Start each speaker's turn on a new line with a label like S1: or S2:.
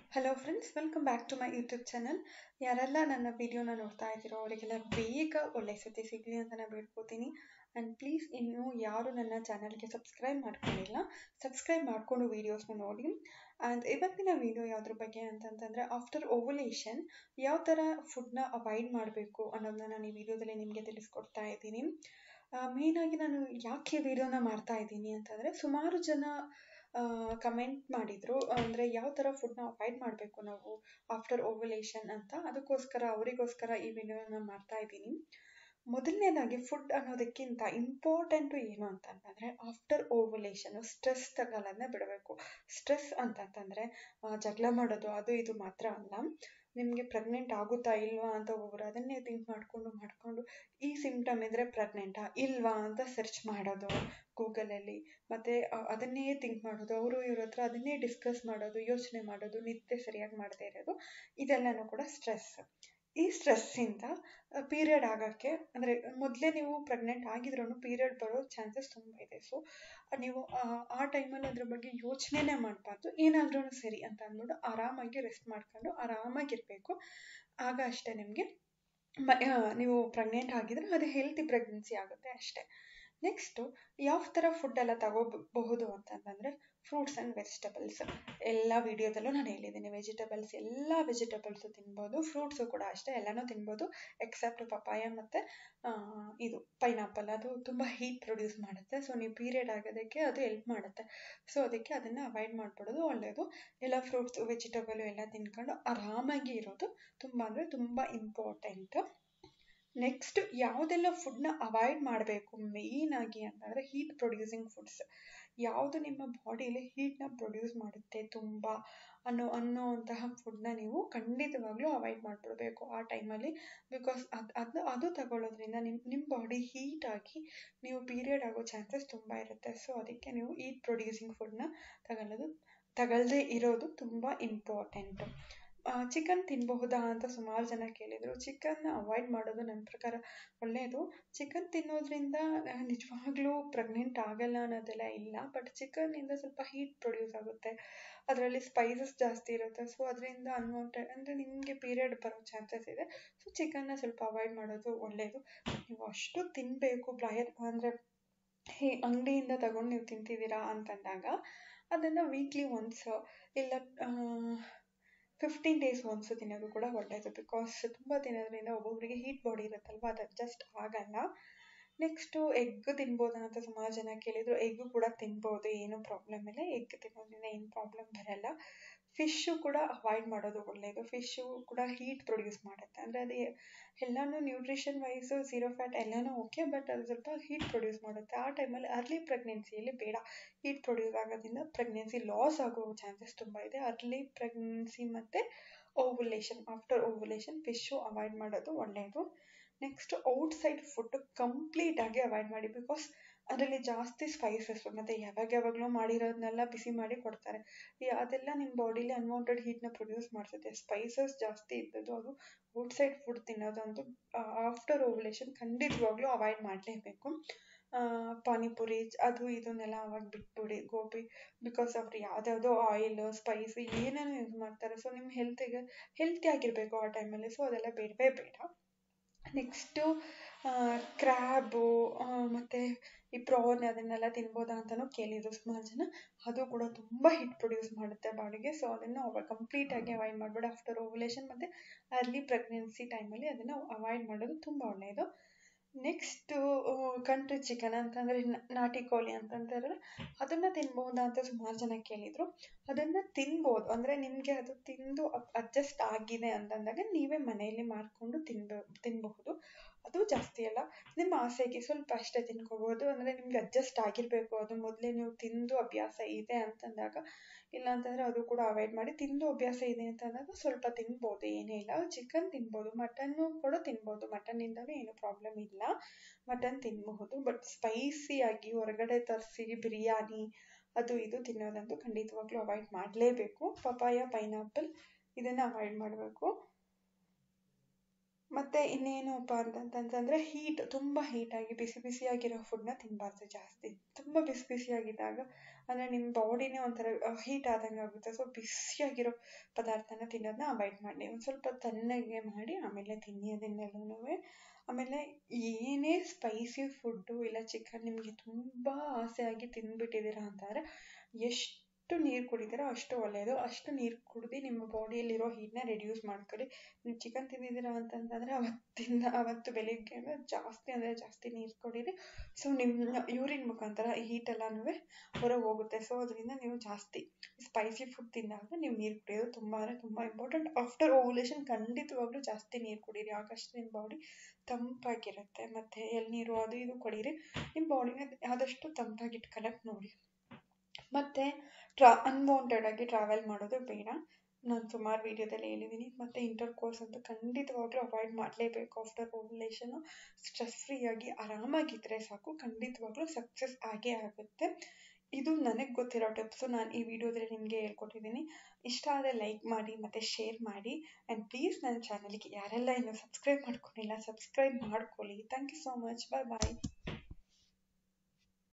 S1: hello friends welcome back to my YouTube channel ಯಾರೆಲ್ಲ ನನ್ನ ವಿಡಿಯೋನ ನೋಡ್ತಾ ಇದ್ದೀರೋ ಅವರಿಗೆಲ್ಲ ಬೇಗ ಒಳ್ಳೆ ಸುದ್ದಿ ಸಿಗಲಿ ಅಂತ ನಾನು ಬೇಡ್ಕೋತೀನಿ ಆ್ಯಂಡ್ ಪ್ಲೀಸ್ ಇನ್ನೂ ಯಾರು ನನ್ನ ಚಾನಲ್ಗೆ ಸಬ್ಸ್ಕ್ರೈಬ್ ಮಾಡ್ಕೊಂಡಿಲ್ಲ ಸಬ್ಸ್ಕ್ರೈಬ್ ಮಾಡಿಕೊಂಡು ವೀಡಿಯೋಸ್ನ ನೋಡಿ ಆ್ಯಂಡ್ ಇವತ್ತಿನ ವಿಡಿಯೋ ಯಾವುದ್ರ ಬಗ್ಗೆ ಅಂತಂತಂದರೆ ಆಫ್ಟರ್ ಓವಲೇಷನ್ ಯಾವ ಥರ ಫುಡ್ನ ಅವಾಯ್ಡ್ ಮಾಡಬೇಕು ಅನ್ನೋದನ್ನ ನಾನು ಈ ವಿಡಿಯೋದಲ್ಲಿ ನಿಮಗೆ ತಿಳಿಸ್ಕೊಡ್ತಾ ಇದ್ದೀನಿ ಮೇಯ್ನಾಗಿ ನಾನು ಯಾಕೆ ವಿಡಿಯೋನ ಮಾಡ್ತಾ ಇದ್ದೀನಿ ಅಂತಂದರೆ ಸುಮಾರು ಜನ ಕಮೆಂಟ್ ಮಾಡಿದರು ಅಂದರೆ ಯಾವ ಥರ ಫುಡ್ನ ಅವಾಯ್ಡ್ ಮಾಡಬೇಕು ನಾವು ಆಫ್ಟರ್ ಓವಲೇಷನ್ ಅಂತ ಅದಕ್ಕೋಸ್ಕರ ಅವರಿಗೋಸ್ಕರ ಈ ವಿಡಿಯೋನ ಮಾಡ್ತಾ ಇದ್ದೀನಿ ಮೊದಲನೇದಾಗಿ ಫುಡ್ ಅನ್ನೋದಕ್ಕಿಂತ ಇಂಪಾರ್ಟೆಂಟು ಏನು ಅಂತಂತಂದರೆ ಆಫ್ಟರ್ ಓವಲೇಷನು ಸ್ಟ್ರೆಸ್ ತಗೊಳ್ಳೋದನ್ನ ಬಿಡಬೇಕು ಸ್ಟ್ರೆಸ್ ಅಂತಂತಂದರೆ ಜಗಳ ಮಾಡೋದು ಅದು ಇದು ಮಾತ್ರ ಅಲ್ಲ ನಿಮಗೆ ಪ್ರೆಗ್ನೆಂಟ್ ಆಗುತ್ತಾ ಇಲ್ವಾ ಅಂತ ಒಬ್ಬರು ಅದನ್ನೇ ಥಿಂಕ್ ಮಾಡಿಕೊಂಡು ಮಾಡಿಕೊಂಡು ಈ ಸಿಮ್ಟಮ್ ಇದ್ದರೆ ಪ್ರೆಗ್ನೆಂಟಾ ಇಲ್ವಾ ಅಂತ ಸರ್ಚ್ ಮಾಡೋದು ಗೂಗಲಲ್ಲಿ ಮತ್ತು ಅದನ್ನೇ ಥಿಂಕ್ ಮಾಡೋದು ಅವರು ಇವ್ರ ಹತ್ರ ಅದನ್ನೇ ಡಿಸ್ಕಸ್ ಮಾಡೋದು ಯೋಚನೆ ಮಾಡೋದು ನಿದ್ದೆ ಸರಿಯಾಗಿ ಮಾಡದೇ ಇರೋದು ಇದೆಲ್ಲನೂ ಕೂಡ ಸ್ಟ್ರೆಸ್ ಈ ಸ್ಟ್ರೆಸ್ಸಿಂದ ಪೀರಿಯಡ್ ಆಗೋಕ್ಕೆ ಅಂದರೆ ಮೊದಲೇ ನೀವು ಪ್ರೆಗ್ನೆಂಟ್ ಆಗಿದ್ರೂ ಪೀರಿಯಡ್ ಬರೋ ಚಾನ್ಸಸ್ ತುಂಬ ಇದೆ ಸೊ ನೀವು ಆ ಟೈಮಲ್ಲಿ ಅದ್ರ ಬಗ್ಗೆ ಯೋಚನೆನೇ ಮಾಡಬಾರ್ದು ಏನಾದ್ರೂ ಸರಿ ಅಂತ ಅಂದ್ಬಿಟ್ಟು ಆರಾಮಾಗಿ ರೆಸ್ಟ್ ಮಾಡ್ಕೊಂಡು ಆರಾಮಾಗಿರಬೇಕು ಆಗ ಅಷ್ಟೇ ನಿಮಗೆ ಮ ನೀವು ಪ್ರೆಗ್ನೆಂಟ್ ಆಗಿದ್ರೆ ಅದು ಹೆಲ್ತಿ ಪ್ರೆಗ್ನೆನ್ಸಿ ಆಗುತ್ತೆ ಅಷ್ಟೇ ನೆಕ್ಸ್ಟು ಯಾವ ಥರ ಫುಡ್ ಎಲ್ಲ ತಗೋಬಹುದು ಅಂತಂದರೆ ಫ್ರೂಟ್ಸ್ ಆ್ಯಂಡ್ ವೆಜಿಟಬಲ್ಸ್ ಎಲ್ಲ ವಿಡಿಯೋದಲ್ಲೂ ನಾನು ಹೇಳಿದ್ದೀನಿ ವೆಜಿಟಬಲ್ಸ್ ಎಲ್ಲ ವೆಜಿಟಬಲ್ಸು ತಿನ್ಬೋದು ಫ್ರೂಟ್ಸು ಕೂಡ ಅಷ್ಟೇ ಎಲ್ಲನೂ ತಿನ್ಬೋದು ಎಕ್ಸೆಪ್ಟ್ ಪಪಾಯ ಮತ್ತು ಇದು ಪೈನಾಪಲ್ ಅದು ತುಂಬ ಹೀಟ್ ಪ್ರೊಡ್ಯೂಸ್ ಮಾಡುತ್ತೆ ಸೊ ನೀವು ಪೀರಿಯಡ್ ಆಗೋದಕ್ಕೆ ಅದು ಹೆಲ್ಪ್ ಮಾಡುತ್ತೆ ಸೊ ಅದಕ್ಕೆ ಅದನ್ನು ಅವಾಯ್ಡ್ ಮಾಡಿಬಿಡೋದು ಒಳ್ಳೆಯದು ಎಲ್ಲ ಫ್ರೂಟ್ಸು ವೆಜಿಟಬಲು ಎಲ್ಲ ತಿನ್ಕೊಂಡು ಆರಾಮಾಗಿ ಇರೋದು ತುಂಬ ಅಂದರೆ ತುಂಬ ಇಂಪಾರ್ಟೆಂಟು ನೆಕ್ಸ್ಟ್ ಯಾವುದೆಲ್ಲ ಫುಡ್ನ ಅವಾಯ್ಡ್ ಮಾಡಬೇಕು ಮೇಯ್ನಾಗಿ ಅಂತಂದರೆ ಹೀಟ್ ಪ್ರೊಡ್ಯೂಸಿಂಗ್ ಫುಡ್ಸ್ ಯಾವುದು ನಿಮ್ಮ ಬಾಡಿಯಲ್ಲಿ ಹೀಟ್ನ ಪ್ರೊಡ್ಯೂಸ್ ಮಾಡುತ್ತೆ ತುಂಬ ಅನ್ನೋ ಅನ್ನೋ ಅಂತಹ ಫುಡ್ನ ನೀವು ಖಂಡಿತವಾಗ್ಲೂ ಅವಾಯ್ಡ್ ಮಾಡಿಬಿಡ್ಬೇಕು ಆ ಟೈಮಲ್ಲಿ ಬಿಕಾಸ್ ಅದು ಅದು ಅದು ತಗೊಳ್ಳೋದ್ರಿಂದ ನಿಮ್ಮ ನಿಮ್ಮ ಬಾಡಿ ಹೀಟಾಗಿ ನೀವು ಪೀರಿಯಡ್ ಆಗೋ ಚಾನ್ಸಸ್ ತುಂಬ ಇರುತ್ತೆ ಸೊ ಅದಕ್ಕೆ ನೀವು ಹೀಟ್ ಪ್ರೊಡ್ಯೂಸಿಂಗ್ ಫುಡ್ನ ತಗೊಳ್ಳೋದು ತಗೊಳ್ಳದೇ ಇರೋದು ತುಂಬ ಇಂಪಾರ್ಟೆಂಟು ಚಿಕನ್ ತಿನ್ನಬಹುದಾ ಅಂತ ಸುಮಾರು ಜನ ಕೇಳಿದರು ಚಿಕನ್ನ ಅವಾಯ್ಡ್ ಮಾಡೋದು ನನ್ನ ಪ್ರಕಾರ ಒಳ್ಳೆಯದು ಚಿಕನ್ ತಿನ್ನೋದ್ರಿಂದ ನಿಜವಾಗ್ಲೂ ಪ್ರೆಗ್ನೆಂಟ್ ಆಗಲ್ಲ ಅನ್ನೋದೆಲ್ಲ ಇಲ್ಲ ಬಟ್ ಚಿಕನ್ನಿಂದ ಸ್ವಲ್ಪ ಹೀಟ್ ಪ್ರೊಡ್ಯೂಸ್ ಆಗುತ್ತೆ ಅದರಲ್ಲಿ ಸ್ಪೈಸಸ್ ಜಾಸ್ತಿ ಇರುತ್ತೆ ಸೊ ಅದರಿಂದ ಅನ್ವಾಂಟೆಡ್ ಅಂದರೆ ನಿಮಗೆ ಪೀರಿಯಡ್ ಬರೋ ಚಾನ್ಸಸ್ ಇದೆ ಸೊ ಚಿಕನ್ನ ಸ್ವಲ್ಪ ಅವಾಯ್ಡ್ ಮಾಡೋದು ಒಳ್ಳೆಯದು ನೀವು ಅಷ್ಟು ತಿನ್ನಬೇಕು ಬ್ರಾಯರ್ ಅಂದರೆ ಹೇ ಅಂಗಡಿಯಿಂದ ತಗೊಂಡು ನೀವು ತಿಂತಿದ್ದೀರಾ ಅಂತಂದಾಗ ಅದನ್ನು ವೀಕ್ಲಿ ಒನ್ಸ್ ಇಲ್ಲ ಫಿಫ್ಟೀನ್ ಡೇಸ್ ಒನ್ಸು ತಿನ್ನೋದು ಕೂಡ ಒಳ್ಳೆಯದು ಬಿಕಾಸ್ ತುಂಬ ತಿನ್ನೋದ್ರಿಂದ ಒಬ್ಬೊಬ್ಬರಿಗೆ ಹೀಟ್ ಬಾಡಿ ಇರುತ್ತಲ್ವ ಅದು ಅಡ್ಜಸ್ಟ್ ಆಗಲ್ಲ ನೆಕ್ಸ್ಟು ಎಗ್ ತಿನ್ಬೋದಾ ಅಂತ ಸುಮಾರು ಜನ ಕೇಳಿದರು ಎಗ್ಗು ಕೂಡ ತಿನ್ಬೋದು ಏನೂ ಪ್ರಾಬ್ಲಮ್ ಇಲ್ಲ ಎಗ್ ತಿನ್ನೋದ್ರಿಂದ ಏನು ಪ್ರಾಬ್ಲಮ್ ಬರಲ್ಲ ಫಿಶ್ಶು ಕೂಡ ಅವಾಯ್ಡ್ ಮಾಡೋದು ಒಳ್ಳೆಯದು ಫಿಶ್ಶು ಕೂಡ ಹೀಟ್ ಪ್ರೊಡ್ಯೂಸ್ ಮಾಡುತ್ತೆ ಅಂದರೆ ಅದು ಎಲ್ಲನೂ ನ್ಯೂಟ್ರಿಷನ್ ವೈಸು ಝೀರೋ ಫ್ಯಾಟ್ ಎಲ್ಲನೂ ಓಕೆ ಬಟ್ ಅದು ಸ್ವಲ್ಪ ಹೀಟ್ ಪ್ರೊಡ್ಯೂಸ್ ಮಾಡುತ್ತೆ ಆ ಟೈಮಲ್ಲಿ ಅರ್ಲಿ ಪ್ರೆಗ್ನೆನ್ಸಿಯಲ್ಲಿ ಬೇಡ ಹೀಟ್ ಪ್ರೊಡ್ಯೂಸ್ ಆಗೋದ್ರಿಂದ ಪ್ರೆಗ್ನೆನ್ಸಿ ಲಾಸ್ ಆಗೋ ಚಾನ್ಸಸ್ ತುಂಬ ಇದೆ ಅರ್ಲಿ ಪ್ರೆಗ್ನೆನ್ಸಿ ಮತ್ತು ovulation after ovulation fish avoid ಮಾಡೋದು ಒಳ್ಳೆಯದು ನೆಕ್ಸ್ಟ್ ಔಟ್ಸೈಡ್ ಫುಡ್ ಕಂಪ್ಲೀಟಾಗಿ ಅವಾಯ್ಡ್ ಮಾಡಿ ಬಿಕಾಸ್ ಅದರಲ್ಲಿ ಜಾಸ್ತಿ ಸ್ಪೈಸಸ್ ಮತ್ತು ಯಾವಾಗ ಯಾವಾಗಲೂ ಮಾಡಿರೋದನ್ನೆಲ್ಲ ಬಿಸಿ ಮಾಡಿ ಕೊಡ್ತಾರೆ ಅದೆಲ್ಲ ನಿಮ್ಮ ಬಾಡಿಲಿ ಅನ್ವಾಂಟೆಡ್ ಹೀಟ್ನ ಪ್ರೊಡ್ಯೂಸ್ ಮಾಡ್ತದೆ ಸ್ಪೈಸಸ್ ಜಾಸ್ತಿ ಇದ್ದದ್ದು ಅದು ಔಟ್ಸೈಡ್ ಫುಡ್ ತಿನ್ನೋದಂತೂ ಆಫ್ಟರ್ ಓವುಲೇಷನ್ ಖಂಡಿತವಾಗ್ಲೂ ಅವಾಯ್ಡ್ ಮಾಡಲೇಬೇಕು ಪಾನಿಪುರಿ ಅದು ಇದನ್ನೆಲ್ಲ ಅವಾಗ ಬಿಟ್ಬಿಡಿ ಗೋಬಿ ಬಿಕಾಸ್ ಅವ್ರು ಯಾವುದ್ಯಾವುದೋ ಆಯಿಲ್ ಸ್ಪೈಸ್ ಏನೇನೋ ಯೂಸ್ ಮಾಡ್ತಾರೆ ಸೊ ನಿಮ್ಮ ಹೆಲ್ತಿಗೆ ಹೆಲ್ತಿ ಆಗಿರಬೇಕು ಆ ಟೈಮಲ್ಲಿ ಸೊ ಅದೆಲ್ಲ ಬೇಡವೇ ಬೇಡ ನೆಕ್ಸ್ಟು ಕ್ರ್ಯಾಬು ಮತ್ತು ಈ ಪ್ರಾನ್ ಅದನ್ನೆಲ್ಲ ತಿನ್ಬೋದಾ ಅಂತಲೂ ಕೇಳಿದರು ಸುಮಾರು ಜನ ಅದು ಕೂಡ ತುಂಬ ಹಿಟ್ ಪ್ರೊಡ್ಯೂಸ್ ಮಾಡುತ್ತೆ ಬಾಡಿಗೆ ಸೊ ಅದನ್ನು ಅವ ಕಂಪ್ಲೀಟಾಗಿ ಅವಾಯ್ಡ್ ಮಾಡಬೇಡಿ ಆಫ್ಟರ್ ಓವುಲೇಷನ್ ಮತ್ತು ಅರ್ಲಿ ಪ್ರೆಗ್ನೆನ್ಸಿ ಟೈಮಲ್ಲಿ ಅದನ್ನು ಅವಾಯ್ಡ್ ಮಾಡೋದು ತುಂಬ ಒಳ್ಳೆಯದು ನೆಕ್ಸ್ಟು ಕಂಟ್ರಿ ಚಿಕನ್ ಅಂತಂದರೆ ನಾಟಿ ಕೋಳಿ ಅಂತಂತಾರೆ ಅದನ್ನು ತಿನ್ಬೋದಾ ಅಂತ ಸುಮಾರು ಜನ ಕೇಳಿದರು ಅದನ್ನು ತಿನ್ಬೋದು ಅಂದರೆ ನಿಮಗೆ ಅದು ತಿಂದು ಅಡ್ಜಸ್ಟ್ ಆಗಿದೆ ಅಂತಂದಾಗ ನೀವೇ ಮನೆಯಲ್ಲಿ ಮಾಡಿಕೊಂಡು ತಿನ್ಬೋ ತಿನ್ನಬಹುದು ಅದು ಜಾಸ್ತಿ ಅಲ್ಲ ನಿಮ್ಮ ಆಸೆಗೆ ಸ್ವಲ್ಪ ಅಷ್ಟೇ ತಿನ್ಕೋಬೋದು ಅಂದರೆ ನಿಮ್ಗೆ ಅಡ್ಜಸ್ಟ್ ಆಗಿರಬೇಕು ಅದು ಮೊದಲೇ ನೀವು ತಿಂದು ಅಭ್ಯಾಸ ಇದೆ ಅಂತಂದಾಗ ಇಲ್ಲ ಅಂತಂದರೆ ಅದು ಕೂಡ ಅವಾಯ್ಡ್ ಮಾಡಿ ತಿಂದು ಅಭ್ಯಾಸ ಇದೆ ಅಂತಂದಾಗ ಸ್ವಲ್ಪ ತಿನ್ಬೋದು ಏನೇ ಇಲ್ಲ ಚಿಕನ್ ತಿನ್ಬೋದು ಮಟನ್ನು ಕೂಡ ತಿನ್ಬೋದು ಮಟನ್ನಿಂದಲೂ ಏನು ಪ್ರಾಬ್ಲಮ್ ಇಲ್ಲ ಮಟನ್ ತಿನ್ನಬಹುದು ಬಟ್ ಸ್ಪೈಸಿಯಾಗಿ ಹೊರಗಡೆ ತರಿಸಿ ಬಿರಿಯಾನಿ ಅದು ಇದು ತಿನ್ನೋದಂತೂ ಖಂಡಿತವಾಗ್ಲೂ ಅವಾಯ್ಡ್ ಮಾಡಲೇಬೇಕು ಪಪಾಯ ಪೈನಾಪಲ್ ಇದನ್ನು ಅವಾಯ್ಡ್ ಮಾಡಬೇಕು ಮತ್ತು ಇನ್ನೇನಪ್ಪ ಅಂತಂತಂದರೆ ಹೀಟ್ ತುಂಬ ಹೀಟಾಗಿ ಬಿಸಿ ಬಿಸಿಯಾಗಿರೋ ಫುಡ್ನ ತಿನ್ನಬಾರ್ದು ಜಾಸ್ತಿ ತುಂಬ ಬಿಸಿ ಬಿಸಿಯಾಗಿದ್ದಾಗ ಅಂದರೆ ನಿಮ್ಮ ಬಾಡಿನೇ ಒಂಥರ ಹೀಟ್ ಆದಂಗೆ ಆಗುತ್ತೆ ಸೊ ಬಿಸಿಯಾಗಿರೋ ಪದಾರ್ಥನ ತಿನ್ನೋದನ್ನ ಅವಾಯ್ಡ್ ಮಾಡಿ ಒಂದು ಸ್ವಲ್ಪ ತಣ್ಣಗೆ ಮಾಡಿ ಆಮೇಲೆ ತಿನ್ನಿ ಅದನ್ನೆಲ್ಲನೂ ಆಮೇಲೆ ಏನೇ ಸ್ಪೈಸಿ ಫುಡ್ಡು ಇಲ್ಲ ಚಿಕನ್ ನಿಮಗೆ ತುಂಬ ಆಸೆಯಾಗಿ ತಿಂದುಬಿಟ್ಟಿದ್ದೀರಾ ಅಂತಂದರೆ ಎಷ್ಟು ನೀರು ಕುಡಿತೀರೋ ಅಷ್ಟು ಒಳ್ಳೆಯದು ಅಷ್ಟು ನೀರು ಕುಡ್ದು ನಿಮ್ಮ ಬಾಡಿಯಲ್ಲಿರೋ ಹೀಟ್ನ ರೆಡ್ಯೂಸ್ ಮಾಡ್ಕೊಳ್ಳಿ ನೀವು ಚಿಕನ್ ತಿಂದಿದ್ದೀರಾ ಅಂತಂತಂದರೆ ಅವತ್ತಿಂದ ಅವತ್ತು ಬೆಳಿಗ್ಗೆ ಜಾಸ್ತಿ ಅಂದರೆ ಜಾಸ್ತಿ ನೀರು ಕುಡೀರಿ ಸೊ ನಿಮ್ಮ ಯೂರಿನ್ ಮುಖಾಂತರ ಈ ಹೀಟ್ ಎಲ್ಲನೂ ಹೊರಗೆ ಹೋಗುತ್ತೆ ಸೊ ಅದರಿಂದ ನೀವು ಜಾಸ್ತಿ ಸ್ಪೈಸಿ ಫುಡ್ ತಿಂದಾಗ ನೀವು ನೀರು ಕುಡಿಯೋದು ತುಂಬ ಅಂದರೆ ತುಂಬ ಇಂಪಾರ್ಟೆಂಟ್ ಆಫ್ಟರ್ ಓವುಲೇಷನ್ ಖಂಡಿತವಾಗ್ಲೂ ಜಾಸ್ತಿ ನೀರು ಕುಡೀರಿ ಆಗಷ್ಟು ನಿಮ್ಮ ಬಾಡಿ ತಂಪಾಗಿರುತ್ತೆ ಮತ್ತು ಎಳ್ನೀರು ಅದು ಇದು ಕುಡೀರಿ ನಿಮ್ಮ ಬಾಡಿನ ಆದಷ್ಟು ತಂಪಾಗಿ ಇಟ್ಕೊಳ್ಳೋಕೆ ನೋಡಿ ಮತ್ತು ಟ್ರಾ ಅನ್ವಾಂಟೆಡ್ ಆಗಿ ಟ್ರಾವೆಲ್ ಮಾಡೋದು ಬೇಡ ನಾನು ಸುಮಾರು ವೀಡಿಯೋದಲ್ಲಿ ಹೇಳಿದ್ದೀನಿ ಮತ್ತು ಇಂಟರ್ ಕೋರ್ಸ್ ಅಂತೂ ಖಂಡಿತವಾಗ್ಲೂ ಅವಾಯ್ಡ್ ಮಾಡಲೇಬೇಕು ಆಫ್ಟರ್ ಓವುಲೇಷನ್ನು ಸ್ಟ್ರೆಸ್ ಫ್ರೀಯಾಗಿ ಆರಾಮಾಗಿದ್ದರೆ ಸಾಕು ಖಂಡಿತವಾಗ್ಲೂ ಸಕ್ಸಸ್ ಆಗೇ ಆಗುತ್ತೆ ಇದು ನನಗೆ ಗೊತ್ತಿರೋ ಟಿಪ್ಸು ನಾನು ಈ ವಿಡಿಯೋದಲ್ಲಿ ನಿಮಗೆ ಹೇಳ್ಕೊಟ್ಟಿದ್ದೀನಿ ಇಷ್ಟ ಆದರೆ ಲೈಕ್ ಮಾಡಿ ಮತ್ತು ಶೇರ್ ಮಾಡಿ ಆ್ಯಂಡ್ ಪ್ಲೀಸ್ ನನ್ನ ಚಾನಲ್ಗೆ ಯಾರೆಲ್ಲ ಇನ್ನೂ ಸಬ್ಸ್ಕ್ರೈಬ್ ಮಾಡ್ಕೊಂಡಿಲ್ಲ ಸಬ್ಸ್ಕ್ರೈಬ್ ಮಾಡ್ಕೊಳ್ಳಿ thank you so much bye bye